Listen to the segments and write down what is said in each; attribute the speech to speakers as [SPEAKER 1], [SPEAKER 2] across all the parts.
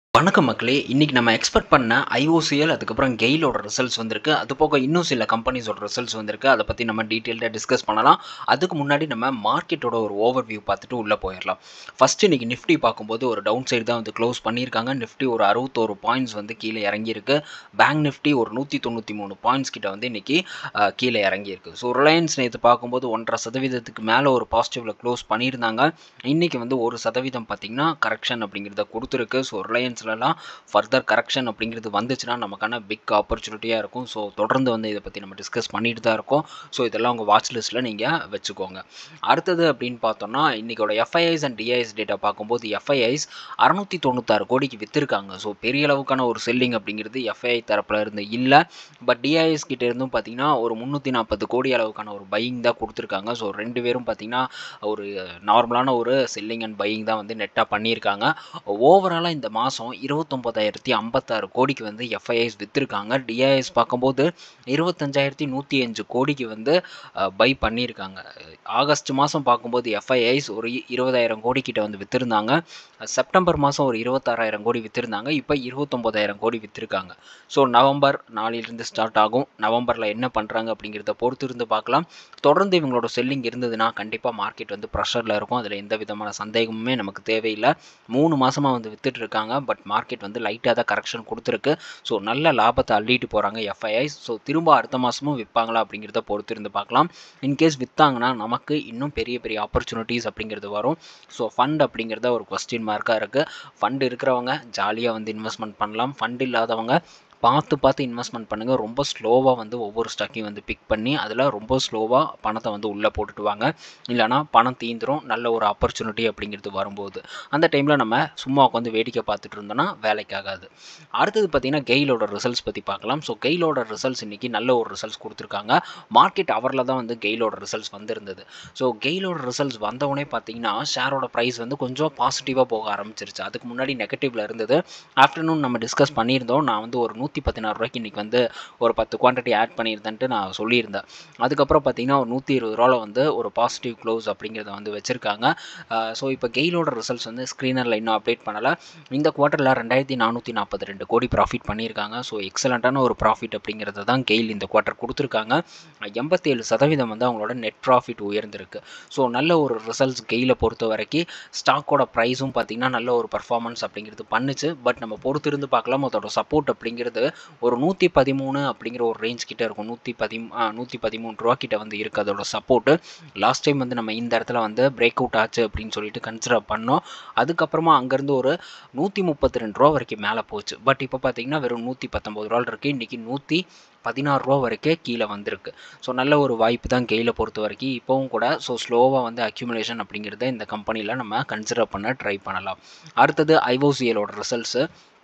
[SPEAKER 1] வணக்கம் மக்களே இன்றைக்கி நம்ம எக்ஸ்பெக்ட் பண்ண ஐஓசிஎல் அதுக்கப்புறம் கெயிலோட ரிசல்ட்ஸ் வந்திருக்கு அது போக இன்னும் சில கம்பெனிஸோட ரிசல்ட்ஸ் வந்திருக்கு அதை பற்றி நம்ம டீட்டெயில்டாக டிஸ்கஸ் பண்ணலாம் அதுக்கு முன்னாடி நம்ம மார்க்கெட்டோட ஒரு ஓவர் வியூ பார்த்துட்டு உள்ளே போயிடலாம் ஃபஸ்ட்டு இன்றைக்கி நிஃப்டி பார்க்கும்போது ஒரு டவுன் சைடு தான் வந்து க்ளோஸ் பண்ணியிருக்காங்க நிஃப்டி ஒரு அறுபத்தோரு பாயிண்ட்ஸ் வந்து கீழே இறங்கியிருக்கு பேங்க் நிஃப்டி ஒரு நூற்றி தொண்ணூற்றி மூணு பாயிண்ட்ஸ் கிட்ட வந்து இன்றைக்கி கீழே இறங்கியிருக்கு ஸோ ரிலையன்ஸ் நேற்று பார்க்கும்போது ஒன்றரை சதவீதத்துக்கு மேலே ஒரு பாசிட்டிவில் க்ளோஸ் பண்ணியிருந்தாங்க இன்றைக்கி வந்து ஒரு சதவீதம் பார்த்திங்கன்னா கரெக்ஷன் அப்படிங்கிறத கொடுத்துருக்கு ஸோ ரிலையன்ஸ்லலாம் ஃபர்தர் கரெக்ஷன் அப்படிங்கிறது வந்துச்சுன்னா நமக்கான பிக் ஆப்பர்ச்சுனிட்டியாக இருக்கும் ஸோ தொடர்ந்து வந்து இதை பற்றி நம்ம டிஸ்கஸ் பண்ணிட்டு தான் இருக்கோம் ஸோ இதெல்லாம் உங்கள் வாட்ச் லிஸ்ட்டில் நீங்கள் வச்சுக்கோங்க அடுத்தது அப்படின்னு பார்த்தோம்னா இன்றைக்கோட எஃப்ஐஐஸ் அண்ட் டிஐஎஸ் டேட்டா பார்க்கும்போது எஃப்ஐஐஸ் அறநூற்றி தொண்ணூத்தாறு கோடிக்கு விற்றுருக்காங்க ஸோ பெரிய அளவுக்கான ஒரு செல்லிங் அப்படிங்கிறது எஃப்ஐஐ தரப்பில் இருந்து இல்லை பட் டிஐஎஸ் கிட்ட இருந்தும் பார்த்தீங்கன்னா ஒரு முந்நூற்றி நாற்பது கோடி அளவுக்கான ஒரு பையிங் தான் கொடுத்துருக்காங்க ஸோ ரெண்டு பேரும் பார்த்தீங்கன்னா ஒரு நார்மலான ஒரு செல்லிங் அண்ட் பையிங் தான் வந்து நெட்டாக பண்ணியிருக்காங்க ஓவராலாக இந்த மாதம் இருபத்தொம்போதாயிரத்தி ஐம்பத்தாறு கோடிக்கு வந்து எஃப்ஐஐஸ் விற்றுருக்காங்க டிஐஎஸ் பார்க்கும்போது இருபத்தஞ்சாயிரத்தி நூற்றி அஞ்சு கோடிக்கு வந்து பை பண்ணியிருக்காங்க ஆகஸ்ட் மாதம் பார்க்கும்போது எஃப்ஐஐஸ் ஒரு இருபதாயிரம் கோடி கிட்ட வந்து விற்றுருந்தாங்க செப்டம்பர் மாதம் ஒரு இருபத்தாறாயிரம் கோடி விற்றுருந்தாங்க இப்போ இருபத்தொம்போதாயிரம் கோடி விற்றுருக்காங்க ஸோ நவம்பர் நாளிலிருந்து ஸ்டார்ட் ஆகும் நவம்பரில் என்ன பண்ணுறாங்க அப்படிங்கிறத பொறுத்து இருந்து பார்க்கலாம் தொடர்ந்து இவங்களோட செல்லிங் இருந்ததுன்னா கண்டிப்பாக மார்க்கெட் வந்து ப்ரெஷரில் இருக்கும் அதில் எந்த விதமான சந்தேகமுமே நமக்கு தேவையில்லை மூணு மாதமாக வந்து வித்துட்டு இருக்காங்க பட் மார்க்கெட் வந்து லைட்டாக தான் கரெக்ஷன் கொடுத்துருக்கு ஸோ நல்ல லாபத்தை அள்ளிட்டு போகிறாங்க எஃப்ஐஐ ஸோ திரும்ப அடுத்த மாதமும் விற்பாங்களா அப்படிங்கிறத பொறுத்து இருந்து பார்க்கலாம் இன்கேஸ் விற்றாங்கன்னா நமக்கு இன்னும் பெரிய பெரிய ஆப்பர்ச்சுனிட்டிஸ் அப்படிங்கிறது வரும் ஸோ ஃபண்ட் அப்படிங்கிறத ஒரு கொஸ்டின் மார்க்காக இருக்குது ஃபண்ட் இருக்கிறவங்க ஜாலியாக வந்து இன்வெஸ்ட்மெண்ட் பண்ணலாம் ஃபண்ட் இல்லாதவங்க பார்த்து பார்த்து இன்வெஸ்ட்மெண்ட் பண்ணுங்கள் ரொம்ப ஸ்லோவாக வந்து ஒவ்வொரு ஸ்டாக்கையும் வந்து பிக் பண்ணி அதில் ரொம்ப ஸ்லோவாக பணத்தை வந்து உள்ளே போட்டுட்டு வாங்க இல்லைனா பணம் தீந்துரும் நல்ல ஒரு ஆப்பர்ச்சுனிட்டி அப்படிங்கிறது வரும்போது அந்த டைமில் நம்ம சும்மா உட்காந்து வேடிக்கை பார்த்துட்டு இருந்தோம்னா வேலைக்கு ஆகாது அடுத்தது பார்த்திங்கன்னா கெயிலோட ரிசல்ட்ஸ் பற்றி பார்க்கலாம் ஸோ கெயிலோட ரிசல்ட்ஸ் இன்றைக்கி நல்ல ஒரு ரிசல்ட்ஸ் கொடுத்துருக்காங்க மார்க்கெட் அவரில் தான் வந்து கெயிலோட ரிசல்ட்ஸ் வந்திருந்தது ஸோ கெயிலோட ரிசல்ட்ஸ் வந்தவுடனே பார்த்தீங்கன்னா ஷேரோட ப்ரைஸ் வந்து கொஞ்சம் பாசிட்டிவாக போக ஆரம்பிச்சிருச்சு அதுக்கு முன்னாடி நெகட்டிவில் இருந்தது ஆஃப்டர்நூன் நம்ம டிஸ்கஸ் பண்ணியிருந்தோம் நான் வந்து ஒரு நூற்றி பதினாறு ரூபாய்க்கு இன்றைக்கி வந்து ஒரு பத்து குவான்டிட்டி ஆட் பண்ணியிருந்தேன்ட்டு நான் சொல்லியிருந்தேன் அதுக்கப்புறம் பார்த்தீங்கன்னா ஒரு நூற்றி இருபது ரூபாவில் வந்து ஒரு பாசிட்டிவ் க்ளோஸ் அப்படிங்கிறத வந்து வச்சுருக்காங்க ஸோ இப்போ கெயிலோட ரிசல்ட்ஸ் வந்து ஸ்க்ரீனரில் இன்னும் அப்டேட் பண்ணலை இந்த குவார்ட்டரில் ரெண்டாயிரத்தி நானூற்றி நாற்பத்தி ரெண்டு கோடி ப்ராஃபிட் பண்ணியிருக்காங்க ஸோ எக்ஸலண்ட்டான ஒரு ப்ராஃபிட் அப்படிங்கிறத தான் கெயில் இந்த குவார்ட்டர் கொடுத்துருக்காங்க எண்பத்தேழு சதவீதம் வந்து அவங்களோட நெட் ப்ராஃபிட் உயர்ந்திருக்கு ஸோ நல்ல ஒரு ரிசல்ட்ஸ் கெயிலை பொறுத்த வரைக்கும் ஸ்டாக்கோட ப்ரைஸும் பார்த்திங்கன்னா நல்ல ஒரு பர்ஃபார்மன்ஸ் அப்படிங்கிறது பண்ணுச்சு பட் நம்ம பொறுத்திருந்து பார்க்கலாம் அதோட சப்போர்ட் அப்படிங்கிறது ஒரு நூற்றி பதிமூணு அப்படிங்கிற ஒரு ரேஞ்ச் கிட்ட இருக்கும் நூற்றி பதி நூற்றி பதிமூணு ரூபா கிட்ட வந்து இருக்குது அதோட சப்போர்ட்டு லாஸ்ட் டைம் வந்து நம்ம இந்த இடத்துல வந்து பிரேக் அவுட் ஆச்சு அப்படின்னு சொல்லிட்டு கன்சிடர் பண்ணோம் அதுக்கப்புறமா அங்கேருந்து ஒரு நூற்றி முப்பத்தி ரெண்டு ரூபா வரைக்கும் மேலே போச்சு பட் இப்போ பார்த்தீங்கன்னா வெறும் நூற்றி பத்தொம்பது ரூபா இருக்குது இன்றைக்கி நூற்றி பதினாறு ரூபா வரைக்கும் கீழே வந்திருக்கு ஸோ நல்ல ஒரு வாய்ப்பு தான் கெயிலை பொறுத்த வரைக்கும் இப்போவும் கூட ஸோ ஸ்லோவாக வந்து அக்யூமுலேஷன் அப்படிங்கிறத இந்த கம்பெனியில் நம்ம கன்சிடர் பண்ண ட்ரை பண்ணலாம் அடுத்தது ஐஓசிஎலோட ரிசல்ட்ஸு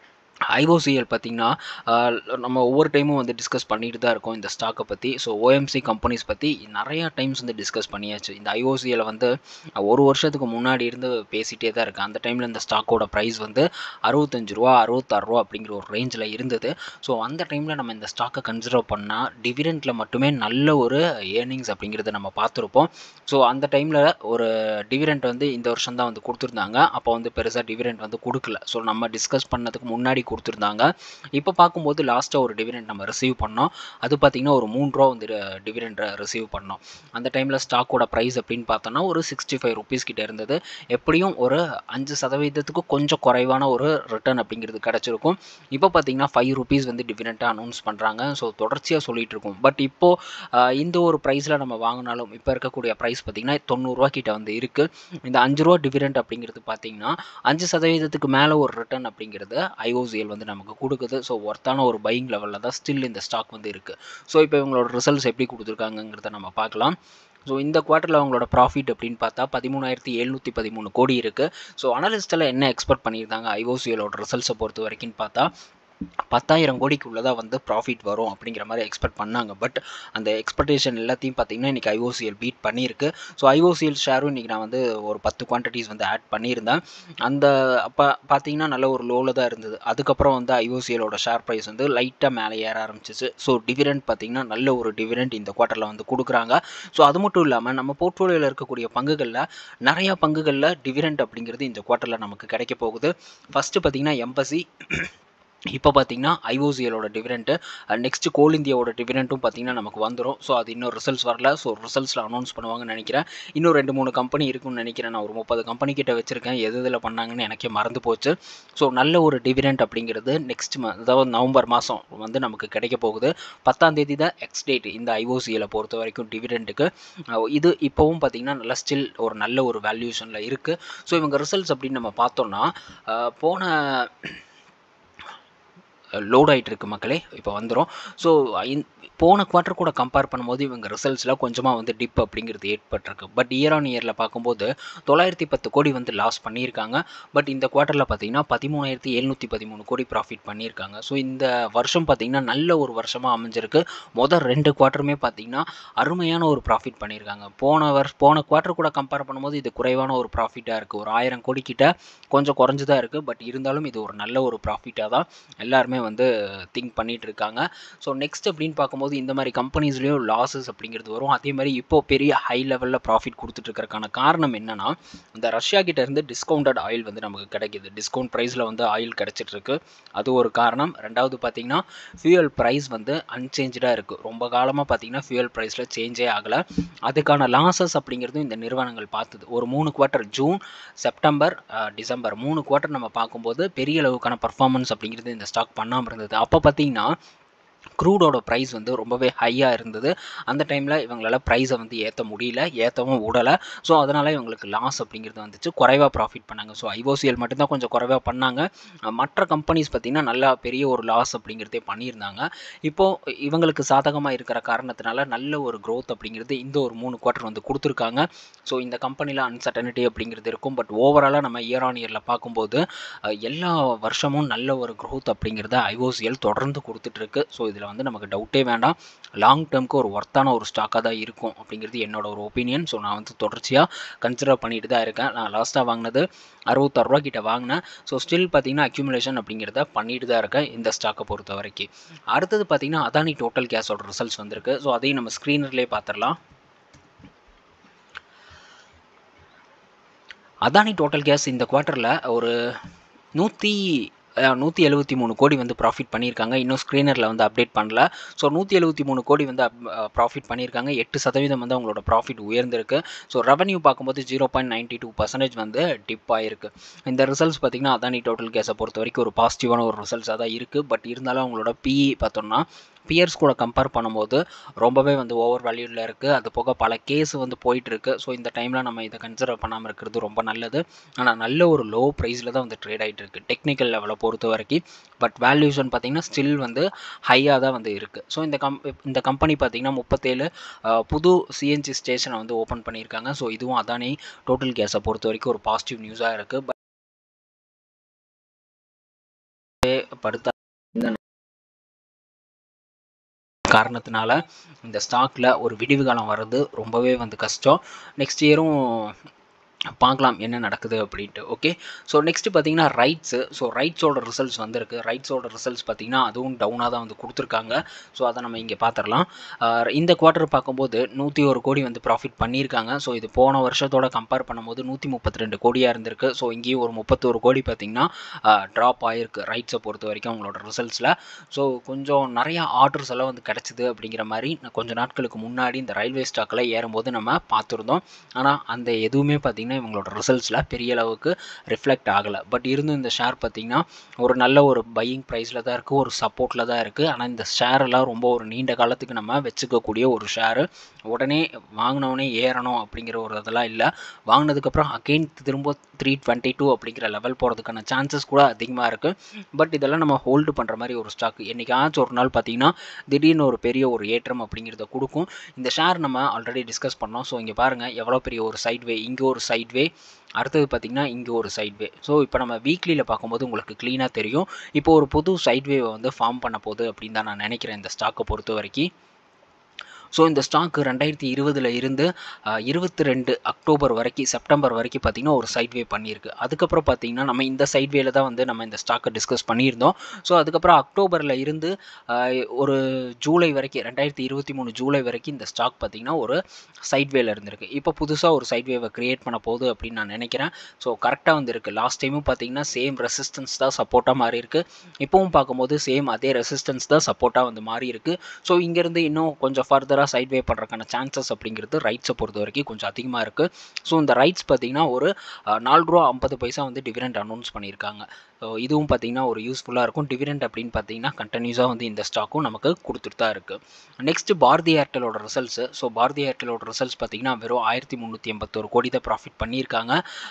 [SPEAKER 1] ஐஓசிஎல் பார்த்திங்கன்னா நம்ம ஒவ்வொரு டைமும் வந்து டிஸ்கஸ் பண்ணிட்டு தான் இருக்கோம் இந்த ஸ்டாக்கை பற்றி ஸோ ஓஎம்சி கம்பெனிஸ் பற்றி நிறையா டைம்ஸ் வந்து டிஸ்கஸ் பண்ணியாச்சு இந்த ஐஓசிஎல் வந்து ஒரு வருஷத்துக்கு முன்னாடி இருந்து பேசிகிட்டே தான் இருக்குது அந்த டைமில் இந்த ஸ்டாக்கோட ப்ரைஸ் வந்து அறுபத்தஞ்சு ரூபா அறுபத்தாறு ரூபா அப்படிங்கிற ஒரு ரேஞ்சில் இருந்தது ஸோ அந்த டைமில் நம்ம இந்த ஸ்டாக்கை கன்சிடர் பண்ணால் டிவிடெண்ட்டில் மட்டுமே நல்ல ஒரு ஏர்னிங்ஸ் அப்படிங்கிறத நம்ம பார்த்துருப்போம் ஸோ அந்த டைமில் ஒரு டிவிடெண்ட் வந்து இந்த வருஷம் தான் வந்து கொடுத்துருந்தாங்க அப்போ வந்து பெருசாக டிவிடெண்ட் வந்து கொடுக்கல ஸோ நம்ம டிஸ்கஸ் பண்ணதுக்கு முன்னாடி கொடுத்துருந்தாங்க இப்போ பார்க்கும்போது லாஸ்ட்டாக ஒரு டிவிடெண்ட் நம்ம ரிசீவ் பண்ணோம் அது பார்த்திங்கன்னா ஒரு மூணு ரூபா வந்து டிவிடெண்ட்டை ரிசீவ் பண்ணோம் அந்த டைமில் ஸ்டாக்கோட ப்ரைஸ் அப்படின்னு பார்த்தோன்னா ஒரு சிக்ஸ்டி ஃபைவ் ருபீஸ் கிட்ட இருந்தது எப்படியும் ஒரு அஞ்சு சதவீதத்துக்கு கொஞ்சம் குறைவான ஒரு ரிட்டர்ன் அப்படிங்கிறது கிடச்சிருக்கும் இப்போ பார்த்தீங்கன்னா ஃபைவ் ருபீஸ் வந்து டிவிடெண்ட்டாக அனௌன்ஸ் பண்ணுறாங்க ஸோ தொடர்ச்சியாக சொல்லிகிட்டு இருக்கும் பட் இப்போது இந்த ஒரு ப்ரைஸில் நம்ம வாங்கினாலும் இப்போ இருக்கக்கூடிய ப்ரைஸ் பார்த்திங்கன்னா தொண்ணூறுரூவா கிட்ட வந்து இருக்குது இந்த அஞ்சு ரூபா டிவிடெண்ட் அப்படிங்கிறது பார்த்திங்கன்னா அஞ்சு சதவீதத்துக்கு மேலே ஒரு ரிட்டர்ன் அப்படிங்கிறது ஐஓசி ஐஓசிஎல் வந்து நமக்கு கொடுக்குது ஸோ ஒர்த்தான ஒரு பையிங் லெவலில் தான் ஸ்டில் இந்த ஸ்டாக் வந்து இருக்குது ஸோ இப்போ இவங்களோட ரிசல்ட்ஸ் எப்படி கொடுத்துருக்காங்கங்கிறத நம்ம பார்க்கலாம் ஸோ இந்த குவார்ட்டரில் அவங்களோட ப்ராஃபிட் அப்படின்னு பார்த்தா பதிமூணாயிரத்தி எழுநூற்றி பதிமூணு கோடி இருக்குது ஸோ அனலிஸ்ட்டில் என்ன எக்ஸ்பெக்ட் பண்ணியிருந்தாங்க ஐஓசிஎலோட ரிசல்ட்ஸை பொறுத்த வரைக்கும் பார்த்தா பத்தாயிரம் கோடிக்கு உள்ளதாக வந்து ப்ராஃபிட் வரும் அப்படிங்கிற மாதிரி எக்ஸ்பெக்ட் பண்ணாங்க பட் அந்த எக்ஸ்பெக்டேஷன் எல்லாத்தையும் பார்த்தீங்கன்னா இன்றைக்கி ஐஓசிஎல் பீட் பண்ணியிருக்கு ஸோ ஐஓசிஎல் ஷேரும் இன்றைக்கி நான் வந்து ஒரு பத்து குவான்டிட்டிஸ் வந்து ஆட் பண்ணியிருந்தேன் அந்த அப்போ பார்த்தீங்கன்னா நல்ல ஒரு லோவில் தான் இருந்தது அதுக்கப்புறம் வந்து ஐஓசிஎலோட ஷேர் ப்ரைஸ் வந்து லைட்டாக மேலே ஏற ஆரம்பிச்சிச்சு ஸோ டிவிடெண்ட் பார்த்தீங்கன்னா நல்ல ஒரு டிவிடெண்ட் இந்த குவார்ட்டரில் வந்து கொடுக்குறாங்க ஸோ அது மட்டும் இல்லாமல் நம்ம போர்ட்ஃபோலியோவில் இருக்கக்கூடிய பங்குகளில் நிறையா பங்குகளில் டிவிடெண்ட் அப்படிங்கிறது இந்த குவார்ட்டரில் நமக்கு கிடைக்க போகுது ஃபஸ்ட்டு பார்த்தீங்கன்னா எம்பசி இப்போ பார்த்தீங்கன்னா ஐஓசிஎலோட டிவிடெண்ட்டு நெக்ஸ்ட் கோல் இந்தியாவோட டிவிடெண்ட்டும் பார்த்தீங்கன்னா நமக்கு வந்துடும் ஸோ அது இன்னும் ரிசல்ட்ஸ் வரல ஸோ ரிசல்ட்ஸில் அனௌன்ஸ் பண்ணுவாங்கன்னு நினைக்கிறேன் இன்னும் ரெண்டு மூணு கம்பெனி இருக்குன்னு நினைக்கிறேன் நான் ஒரு முப்பது கம்பெனி கிட்ட வச்சுருக்கேன் எது இதில் பண்ணாங்கன்னு எனக்கே மறந்து போச்சு ஸோ நல்ல ஒரு டிவிடெண்ட் அப்படிங்கிறது நெக்ஸ்ட் மந்த் அதாவது நவம்பர் மாதம் வந்து நமக்கு கிடைக்க போகுது பத்தாம் தேதி தான் எக்ஸ் டேட் இந்த ஐஓசிஎலை பொறுத்த வரைக்கும் டிவிடெண்ட்டுக்கு இது இப்போவும் பார்த்தீங்கன்னா நல்ல ஸ்டில் ஒரு நல்ல ஒரு வேல்யூஷனில் இருக்குது ஸோ இவங்க ரிசல்ட்ஸ் அப்படின்னு நம்ம பார்த்தோம்னா போன லோட் ஆகிட்டு இருக்கு மக்களே இப்போ வந்துடும் ஸோ போன குவார்ட்டர் கூட கம்பேர் பண்ணும்போது இவங்க ரிசல்ட்ஸில் கொஞ்சமாக வந்து டிப் அப்படிங்கிறது ஏற்பட்டிருக்கு பட் இயர் ஆன் இயரில் பார்க்கும்போது தொள்ளாயிரத்தி பத்து கோடி வந்து லாஸ் பண்ணியிருக்காங்க பட் இந்த குவார்ட்டரில் பார்த்தீங்கன்னா பதிமூணாயிரத்தி எழுநூற்றி பதிமூணு கோடி ப்ராஃபிட் பண்ணியிருக்காங்க ஸோ இந்த வருஷம் பார்த்தீங்கன்னா நல்ல ஒரு வருஷமாக அமைஞ்சிருக்கு மொதல் ரெண்டு குவார்ட்டருமே பார்த்தீங்கன்னா அருமையான ஒரு ப்ராஃபிட் பண்ணியிருக்காங்க போன வருஷம் போன குவார்ட்டர் கூட கம்பேர் பண்ணும்போது இது குறைவான ஒரு ப்ராஃபிட்டாக இருக்குது ஒரு ஆயிரம் கோடி கிட்ட கொஞ்சம் குறைஞ்சு தான் இருக்குது பட் இருந்தாலும் இது ஒரு நல்ல ஒரு ப்ராஃபிட்டாக தான் எல்லாருமே வந்து திங்க் பண்ணிகிட்டு இருக்காங்க ஸோ நெக்ஸ்ட் அப்படின்னு பார்க்கும்போது இந்த மாதிரி கம்பெனிஸ்லேயும் லாஸஸ் அப்படிங்கிறது வரும் அதே மாதிரி இப்போ பெரிய ஹை லெவலில் ப்ராஃபிட் கொடுத்துட்ருக்கறக்கான காரணம் என்னென்னா இந்த ரஷ்யா கிட்ட இருந்து டிஸ்கவுண்டட் ஆயில் வந்து நமக்கு கிடைக்கிது டிஸ்கவுண்ட் ப்ரைஸில் வந்து ஆயில் கிடச்சிட்ருக்கு அது ஒரு காரணம் ரெண்டாவது பார்த்தீங்கன்னா ஃபியூயல் ப்ரைஸ் வந்து அன்சேஞ்சாக இருக்குது ரொம்ப காலமாக பார்த்தீங்கன்னா ஃபியூயல் ப்ரைஸில் சேஞ்சே ஆகலை அதுக்கான லாஸஸ் அப்படிங்கிறதும் இந்த நிறுவனங்கள் பார்த்தது ஒரு மூணு குவார்ட்டர் ஜூன் செப்டம்பர் டிசம்பர் மூணு குவார்ட்டர் நம்ம பார்க்கும்போது பெரிய அளவுக்கான பர்ஃபார்மன்ஸ் அப்படிங்கிறது இந்த ஸ்டாக் பண்ணாமல் இருந்தது அப்போ பார்த்தீங்கன்னா க்ரூடோட ப்ரைஸ் வந்து ரொம்பவே ஹையாக இருந்தது அந்த டைமில் இவங்களால் ப்ரைஸை வந்து ஏற்ற முடியல ஏற்றவும் விடலை ஸோ அதனால் இவங்களுக்கு லாஸ் அப்படிங்கிறது வந்துச்சு குறைவாக ப்ராஃபிட் பண்ணாங்க ஸோ ஐஓசிஎல் மட்டும்தான் கொஞ்சம் குறைவாக பண்ணாங்க மற்ற கம்பெனிஸ் பார்த்திங்கன்னா நல்லா பெரிய ஒரு லாஸ் அப்படிங்கிறதே பண்ணியிருந்தாங்க இப்போது இவங்களுக்கு சாதகமாக இருக்கிற காரணத்தினால நல்ல ஒரு க்ரோத் அப்படிங்கிறது இந்த ஒரு மூணு குவார்ட்டர் வந்து கொடுத்துருக்காங்க ஸோ இந்த கம்பெனியில் அன்சர்டனிட்டி அப்படிங்கிறது இருக்கும் பட் ஓவராலாக நம்ம இயர் ஆன் இயரில் பார்க்கும்போது எல்லா வருஷமும் நல்ல ஒரு க்ரோத் அப்படிங்கிறத ஐஓசிஎல் தொடர்ந்து கொடுத்துட்ருக்கு ஸோ இதில் வந்து நமக்கு டவுட்டே வேண்டாம் லாங் டேர்முக்கு ஒரு ஒர்த்தான ஒரு ஸ்டாக்காக தான் இருக்கும் அப்படிங்கிறது என்னோட ஒரு ஒப்பீனியன் ஸோ நான் வந்து தொடர்ச்சியாக கன்சிடர் பண்ணிட்டு தான் இருக்கேன் நான் லாஸ்ட்டாக வாங்கினது அறுபத்தாறுரூவா கிட்ட வாங்கினேன் ஸோ ஸ்டில் பார்த்தீங்கன்னா அக்யூமுலேஷன் அப்படிங்கிறத பண்ணிட்டு தான் இருக்கேன் இந்த ஸ்டாக்கை பொறுத்த வரைக்கும் அடுத்தது பார்த்தீங்கன்னா அதானி டோட்டல் கேஸோட ரிசல்ட்ஸ் வந்திருக்கு ஸோ அதையும் நம்ம ஸ்க்ரீனர்லேயே பார்த்துடலாம் அதானி டோட்டல் கேஸ் இந்த குவார்ட்டரில் ஒரு நூற்றி நூற்றி எழுபத்தி மூணு கோடி வந்து ப்ராஃபிட் பண்ணியிருக்காங்க இன்னும் ஸ்க்ரீனரில் வந்து அப்டேட் பண்ணல ஸோ நூற்றி எழுபத்தி மூணு கோடி வந்து ப்ராஃபிட் பண்ணியிருக்காங்க எட்டு சதவீதம் வந்து அவங்களோட ப்ராஃபிட் உயர்ந்திருக்கு ஸோ ரெவன்யூ பார்க்கும்போது zero point ninety two percentage வந்து டிப் ஆகிருக்கு இந்த ரிசல்ட்ஸ் பார்த்திங்கன்னா அதானி டோட்டல் கேஸை பொறுத்த வரைக்கும் ஒரு பாசிட்டிவான ஒரு ரிசல்ட்ஸாக தான் இருக்குது பட் இருந்தாலும் அவங்களோட பிஇ பார்த்தோம்னா பியர்ஸ் கூட கம்பேர் பண்ணும்போது ரொம்பவே வந்து ஓவர் வேல்யூவில் இருக்குது அது போக பல கேஸ் வந்து போயிட்டுருக்கு ஸோ இந்த டைமில் நம்ம இதை கன்சிடர் பண்ணாமல் இருக்கிறது ரொம்ப நல்லது ஆனால் நல்ல ஒரு லோ ப்ரைஸில் தான் வந்து ட்ரேட் ஆகிட்டு இருக்குது டெக்னிக்கல் லெவலை பொறுத்த வரைக்கும் பட் வேல்யூஷன் பார்த்திங்கன்னா ஸ்டில் வந்து ஹையாக தான் வந்து இருக்குது ஸோ இந்த கம் இந்த கம்பெனி பார்த்திங்கன்னா முப்பத்தேழு புது சிஎன்ஜி ஸ்டேஷனை வந்து ஓப்பன் பண்ணியிருக்காங்க ஸோ இதுவும் அதானே டோட்டல் கேஸை பொறுத்த வரைக்கும் ஒரு பாசிட்டிவ் நியூஸாக இருக்குது படுத்த காரணத்தினால இந்த ஸ்டாக்கில் ஒரு விடிவு காலம் வர்றது ரொம்பவே வந்து கஷ்டம் நெக்ஸ்ட் இயரும் பார்க்கலாம் என்ன நடக்குது அப்படின்ட்டு ஓகே ஸோ நெக்ஸ்ட் பார்த்தீங்கன்னா ரைட்ஸு ஸோ ரைட்ஸோட ரிசல்ட்ஸ் வந்திருக்கு ரைட்ஸோட ரிசல்ட்ஸ் பார்த்தீங்கன்னா அதுவும் டவுனாக தான் வந்து கொடுத்துருக்காங்க ஸோ அதை நம்ம இங்கே பார்த்துடலாம் இந்த குவார்ட்டர் பார்க்கும்போது நூற்றி ஒரு கோடி வந்து ப்ராஃபிட் பண்ணியிருக்காங்க ஸோ இது போன வருஷத்தோட கம்பேர் பண்ணும்போது நூற்றி முப்பத்தி ரெண்டு கோடியாக இருந்திருக்கு ஸோ இங்கேயும் ஒரு முப்பத்தோரு கோடி பார்த்திங்கன்னா ட்ராப் ஆகிருக்கு ரைட்ஸை பொறுத்த வரைக்கும் அவங்களோட ரிசல்ட்ஸில் ஸோ கொஞ்சம் நிறையா ஆர்டர்ஸ் எல்லாம் வந்து கிடச்சிது அப்படிங்கிற மாதிரி கொஞ்சம் நாட்களுக்கு முன்னாடி இந்த ரயில்வே ஸ்டாக்கில் ஏறும்போது நம்ம பார்த்துருந்தோம் ஆனால் அந்த எதுவுமே பார்த்திங்கன்னா இவங்களோட ரிசல்ட்ஸில் பெரிய அளவுக்கு ரிஃப்ளெக்ட் ஆகலை பட் இருந்தும் இந்த ஷேர் பார்த்திங்கன்னா ஒரு நல்ல ஒரு பையிங் ப்ரைஸில் தான் இருக்குது ஒரு சப்போர்ட்டில் தான் இருக்குது ஆனால் இந்த ஷேரெல்லாம் ரொம்ப ஒரு நீண்ட காலத்துக்கு நம்ம வச்சுக்கக்கூடிய ஒரு ஷேரு உடனே வாங்கினவனே ஏறணும் அப்படிங்கிற ஒரு இதெல்லாம் இல்லை வாங்கினதுக்கப்புறம் அகெயின் திரும்ப த்ரீ டுவெண்ட்டி டூ அப்படிங்கிற லெவல் போகிறதுக்கான சான்சஸ் கூட அதிகமாக இருக்குது பட் இதெல்லாம் நம்ம ஹோல்டு பண்ணுற மாதிரி ஒரு ஸ்டாக் என்றைக்காச்சும் ஒரு நாள் பார்த்தீங்கன்னா திடீர்னு ஒரு பெரிய ஒரு ஏற்றம் அப்படிங்கிறத கொடுக்கும் இந்த ஷேர் நம்ம ஆல்ரெடி டிஸ்கஸ் பண்ணோம் ஸோ இங்கே பாருங்கள் எவ்வளோ பெரிய ஒரு சைட்வே இங்கே ஒரு சைட்வே அடுத்தது பார்த்திங்கன்னா இங்கே ஒரு சைட்வே ஸோ இப்போ நம்ம வீக்லியில் பார்க்கும்போது உங்களுக்கு க்ளீனாக தெரியும் இப்போ ஒரு புது சைட்வேவை வந்து ஃபார்ம் பண்ண போகுது அப்படின்னு தான் நான் நினைக்கிறேன் இந்த ஸ்டாக்கை பொறுத்த வரைக்கும் ஸோ இந்த ஸ்டாக்கு ரெண்டாயிரத்தி இருபதில் இருந்து இருபத்தி ரெண்டு அக்டோபர் வரைக்கும் செப்டம்பர் வரைக்கும் பார்த்திங்கன்னா ஒரு சைட்வே பண்ணியிருக்கு அதுக்கப்புறம் பார்த்திங்கன்னா நம்ம இந்த சைட்வேல தான் வந்து நம்ம இந்த ஸ்டாக்கை டிஸ்கஸ் பண்ணியிருந்தோம் ஸோ அதுக்கப்புறம் அக்டோபரில் இருந்து ஒரு ஜூலை வரைக்கும் ரெண்டாயிரத்தி இருபத்தி மூணு ஜூலை வரைக்கும் இந்த ஸ்டாக் பார்த்திங்கன்னா ஒரு சைட்வேல இருந்திருக்கு இப்போ புதுசாக ஒரு சைட்வேவை க்ரியேட் பண்ண போகுது அப்படின்னு நான் நினைக்கிறேன் ஸோ கரெக்டாக வந்து இருக்குது லாஸ்ட் டைமும் பார்த்திங்கன்னா சேம் ரெசிஸ்டன்ஸ் தான் சப்போர்ட்டாக மாறி இருக்குது இப்போவும் பார்க்கும்போது சேம் அதே ரெசிஸ்டன்ஸ் தான் சப்போர்ட்டாக வந்து மாறி இருக்குது ஸோ இங்கேருந்து இன்னும் கொஞ்சம் ஃபர்தராக சைட்வே பண்ணுறதுக்கான சான்சஸ் அப்படிங்கிறது ரைட்ஸை பொறுத்த வரைக்கும் கொஞ்சம் அதிகமாக இருக்குது ஸோ இந்த ரைட்ஸ் பார்த்திங்கன்னா ஒரு நாலு ரூபா ஐம்பது பைசா வந்து டிவிடெண்ட் அனௌன்ஸ் பண்ணியிருக்காங்க ஸோ இதுவும் பார்த்திங்கன்னா ஒரு யூஸ்ஃபுல்லாக இருக்கும் டிவிடெண்ட் அப்படின்னு பார்த்தீங்கன்னா கண்டினியூஸாக வந்து இந்த ஸ்டாக்கும் நமக்கு கொடுத்துட்டு தான் இருக்குது நெக்ஸ்ட் பாரதி ஏர்டெலோட ரிசல்ட்ஸு ஸோ பாரதி ஏர்டெலோட ரிசல்ட்ஸ் பார்த்திங்கன்னா வெறும் ஆயிரத்தி முந்நூற்றி எண்பத்தோரு கோடி தான் ப்ராஃபிட் பண்ணியிருக்காங்க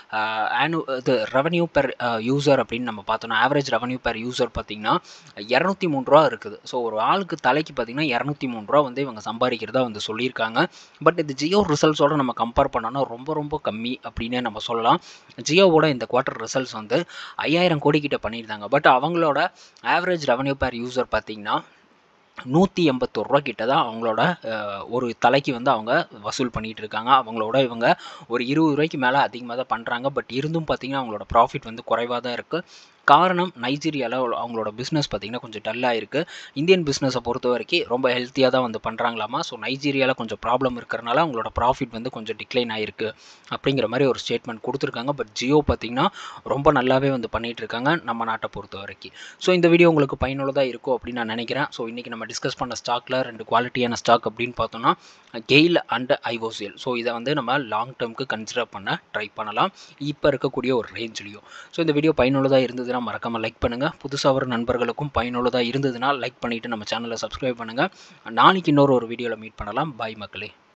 [SPEAKER 1] ஆனு இது ரெவன்யூ பெர் யூசர் அப்படின்னு நம்ம பார்த்தோம்னா ஆவரேஜ் ரெவன்யூ பெர் யூசர் பார்த்திங்கன்னா இரநூத்தி மூணு ரூபா இருக்குது ஸோ ஒரு ஆளுக்கு தலைக்கு பார்த்திங்கன்னா இரநூத்தி மூணு ரூபா வந்து இவங்க சம்பாதிக்கிறதா வந்து சொல்லியிருக்காங்க பட் இது ஜியோ ரிசல்ட்ஸோடு நம்ம கம்பேர் பண்ணோன்னா ரொம்ப ரொம்ப கம்மி அப்படின்னே நம்ம சொல்லலாம் ஜியோவோட இந்த குவார்ட்டர் ரிசல்ட்ஸ் வந்து ஐயாயிரம் கோடி கிட்ட பண்ணியிருந்தாங்க பட் அவங்களோட ஆவரேஜ் ரெவன்யூ பேர் யூசர் பார்த்திங்கன்னா நூற்றி எண்பத்தோரு ரூபா கிட்ட தான் அவங்களோட ஒரு தலைக்கு வந்து அவங்க வசூல் பண்ணிகிட்டு இருக்காங்க அவங்களோட இவங்க ஒரு இருபது ரூபாய்க்கு மேலே அதிகமாக தான் பண்ணுறாங்க பட் இருந்தும் பார்த்திங்கன்னா அவங்களோட ப்ராஃபிட் வந்து குறைவாக தான் இருக்குது காரணம் நைஜீரியாவில் அவங்களோட பிஸ்னஸ் பார்த்திங்கன்னா கொஞ்சம் டல்லாக இருக்குது இந்தியன் பிஸ்னஸை பொறுத்த வரைக்கும் ரொம்ப ஹெல்த்தியாக தான் வந்து பண்ணுறாங்களாமா ஸோ நைஜீரியாவில் கொஞ்சம் ப்ராப்ளம் இருக்கிறனால அவங்களோட ப்ராஃபிட் வந்து கொஞ்சம் டிக்ளைன் ஆகிருக்கு அப்படிங்கிற மாதிரி ஒரு ஸ்டேட்மெண்ட் கொடுத்துருக்காங்க பட் ஜியோ பார்த்திங்கன்னா ரொம்ப நல்லாவே வந்து பண்ணிகிட்டு இருக்காங்க நம்ம நாட்டை பொறுத்த வரைக்கும் ஸோ இந்த வீடியோ உங்களுக்கு பயனுள்ளதாக இருக்கும் அப்படின்னு நான் நினைக்கிறேன் ஸோ இன்றைக்கி நம்ம டிஸ்கஸ் பண்ண ஸ்டாக்கில் ரெண்டு குவாலிட்டியான ஸ்டாக் அப்படின்னு பார்த்தோம்னா கெயில் அண்ட் ஐஓசிஎல் ஸோ இதை வந்து நம்ம லாங் டேர்முக்கு கன்சிடர் பண்ண ட்ரை பண்ணலாம் இப்போ இருக்கக்கூடிய ஒரு ரேஞ்ச்லேயும் ஸோ இந்த வீடியோ பயனுள்ளதாக இருந்ததுன்னா மறக்காமல் லைக் பண்ணுங்கள் புதுசாக வர நண்பர்களுக்கும் பயனுள்ளதாக இருந்ததுன்னா லைக் பண்ணிவிட்டு நம்ம சேனலை சப்ஸ்கிரைப் பண்ணுங்கள் நாளைக்கு இன்னொரு ஒரு வீடியோவில் மீட் பண்ணலாம் பாய் மக்களே